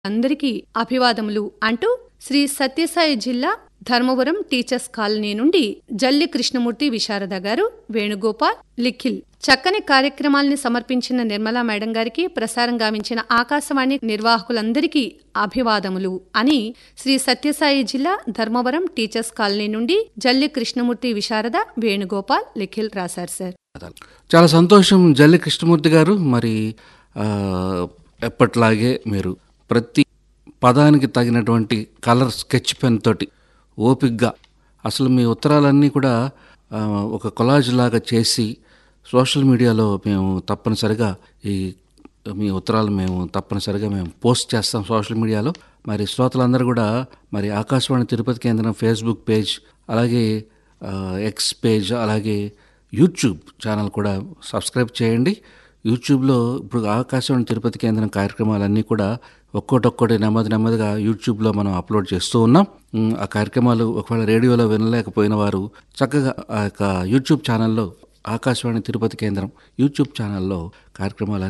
అందరికీ అభివాదములు అంటూ శ్రీ సత్యసాయి జిల్లా ధర్మవరం టీచర్స్ కాలనీ నుండి జల్లి కృష్ణమూర్తి విశారద గారు వేణుగోపాల్ లిఖిల్ చక్కని కార్యక్రమాల్ని సమర్పించిన నిర్మలా మేడం గారికి ప్రసారం గావించిన ఆకాశవాణి నిర్వాహకులందరికీ అభివాదములు అని శ్రీ సత్యసాయి జిల్లా ధర్మవరం టీచర్స్ కాలనీ నుండి జల్లి కృష్ణమూర్తి విశారద వేణుగోపాల్ లిఖిల్ రాశారు సార్ చాలా సంతోషం జల్లి కృష్ణమూర్తి గారు మరి ఆ, ఎప్పట్లాగే మీరు ప్రతి పదానికి తగినటువంటి కలర్ స్కెచ్ పెన్ తోటి ఓపిగ్గా అసలు మీ ఉత్తరాలన్నీ కూడా ఆ, ఒక కొలాజ్ లాగా చేసి సోషల్ మీడియాలో మేము తప్పనిసరిగా ఈ మీ ఉత్తరాలు మేము తప్పనిసరిగా మేము పోస్ట్ చేస్తాం సోషల్ మీడియాలో మరి శ్రోతలందరూ కూడా మరి ఆకాశవాణి తిరుపతి కేంద్రం ఫేస్బుక్ పేజ్ అలాగే ఆ, ఎక్స్ పేజ్ అలాగే యూట్యూబ్ ఛానల్ కూడా సబ్స్క్రైబ్ చేయండి యూట్యూబ్లో ఇప్పుడు ఆకాశవాణి తిరుపతి కేంద్రం కార్యక్రమాలన్నీ కూడా ఒక్కోటొక్కటి నెమ్మది నెమ్మదిగా యూట్యూబ్లో మనం అప్లోడ్ చేస్తూ ఉన్నాం ఉమ్, ఆ కార్యక్రమాలు ఒకవేళ రేడియోలో వినలేకపోయిన వారు చక్కగా ఆ యొక్క యూట్యూబ్ ఛానల్లో ఆకాశవాణి తిరుపతి కేంద్రం యూట్యూబ్ ఛానల్లో కార్యక్రమాలన్నీ